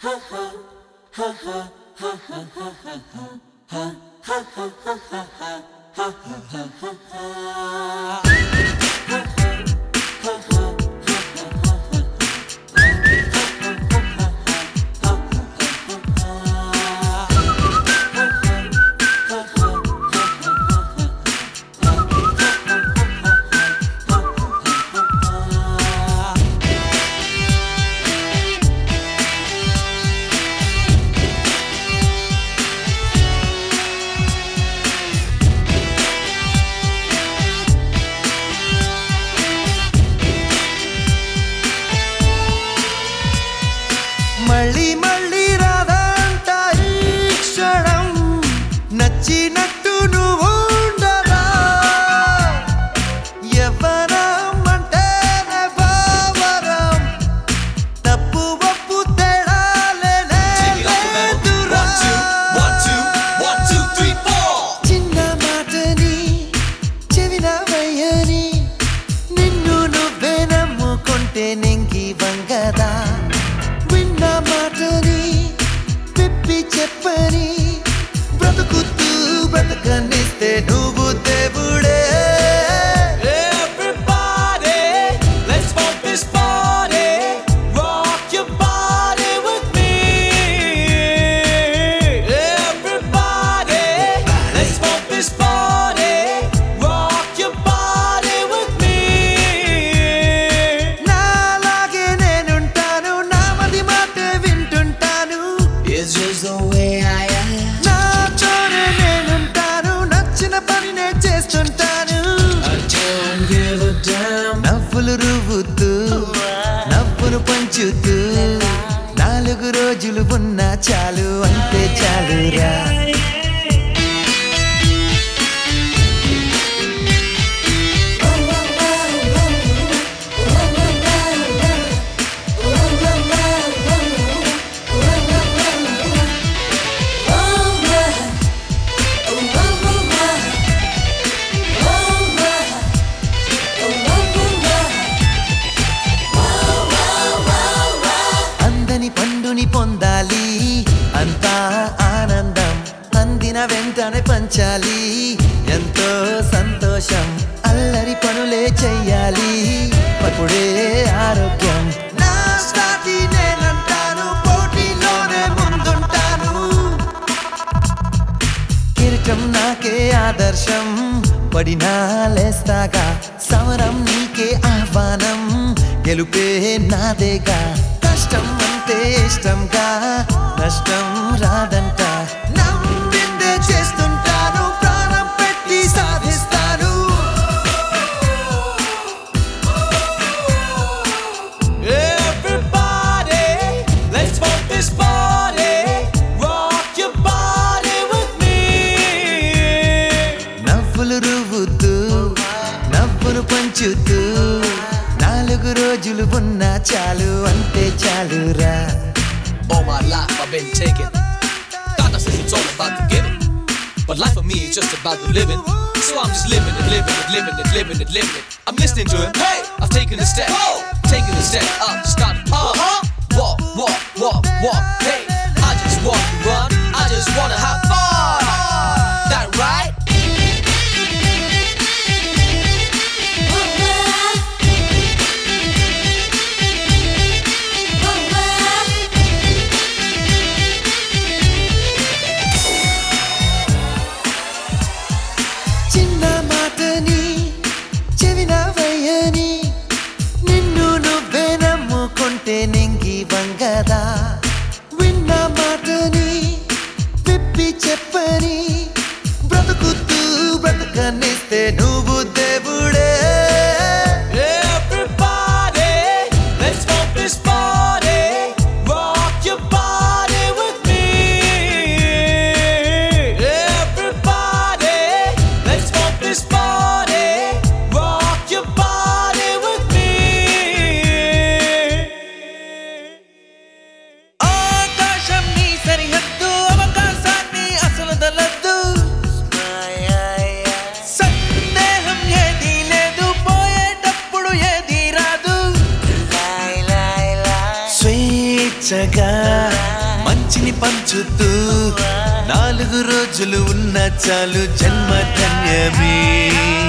మళ్ళీ మళ్ళీ రాదంట ఈ క్షణం నచ్చినట్టు నువ్వు ఉండరా ఎవరం అంటేనే భావరం తప్పు ఒప్పు తేడాలే లేదురా. చిన్న మాటని చెవిన వేయని నిన్ను నువ్వే నమ్ముకుంటే నెంగి వంగదా విన్న మాటని విప్పి చెప్పని బ్రతుకుతూ బ్రతకనిస్తే నువ్వు దేవుడే Everybody, let's funk this party. Rock your body with me. Everybody, let's funk this party. Rock your body with me. నాలాగే నేనుంటాను నా మది మాటే వింటుంటాను It's just the way I am. నాతోనే నేనుంటాను నచ్చిన పనినే చేస్తుంటాను I don't give a damn. నవ్వులు రువ్వుతూ నవ్వును పంచుతూ నాలుగు రోజులు ఉన్నా చాలు అంతే చాలురా అందని పండుని పొందాలి అంతా ఆనందం అందిన వెంటనే పంచాలి ఎంతో సంతోషం అల్లరి పనులే చెయ్యాలి అప్పుడే ఆరోగ్యం నా సాటి నేనంటాను పోటీలోనే ముందుంటాను కిరీటం నాకే ఆదర్శం పడినా లేస్తాగా సమరం నీకే ఆహ్వానం గెలుపే నాదేగా కష్టం అంటే ఇష్టంగా నష్టం రాదంట నమ్మిందే చేస్తుంటాను ప్రాణం పెట్టి సాధిస్తాను Everybody, let's funk this party. Rock your body with me. నవ్వులు రువ్వుతూ నవ్వును పంచుతూ నాలుగు రోజులు ఉన్నా చాలు అంతే చాలురా All my life I've been taking. Dada says it's all about the giving. But life for me is just about the living. So I'm just living it, living it, living it, living it, living it. I'm listening to him. Hey, I've taken a step. Taken a step up, started to walk. Walk, walk, walk, walk. Hey, I just want to run. I just wanna have fun. That right? చిన్న మాటని చెవిన వేయని నిన్ను నువ్వే నమ్ముకుంటే నెంగి వంగదా విన్న మాటని విప్పి చెప్పని బ్రతుకుతూ బ్రతకనిస్తే నువ్వు దేవుడే Everybody, let's funk this party. Rock your body with me. Everybody, let's funk this party. Rock your body with me. ఆకాశం నీ సరిహద్దు అవకాశాన్ని అసలు దలద్దు సందేహం ఏ వెచ్చగా మంచిని పంచుతూ నాలుగు రోజులు ఉన్న చాలు జన్మ ధన్యమే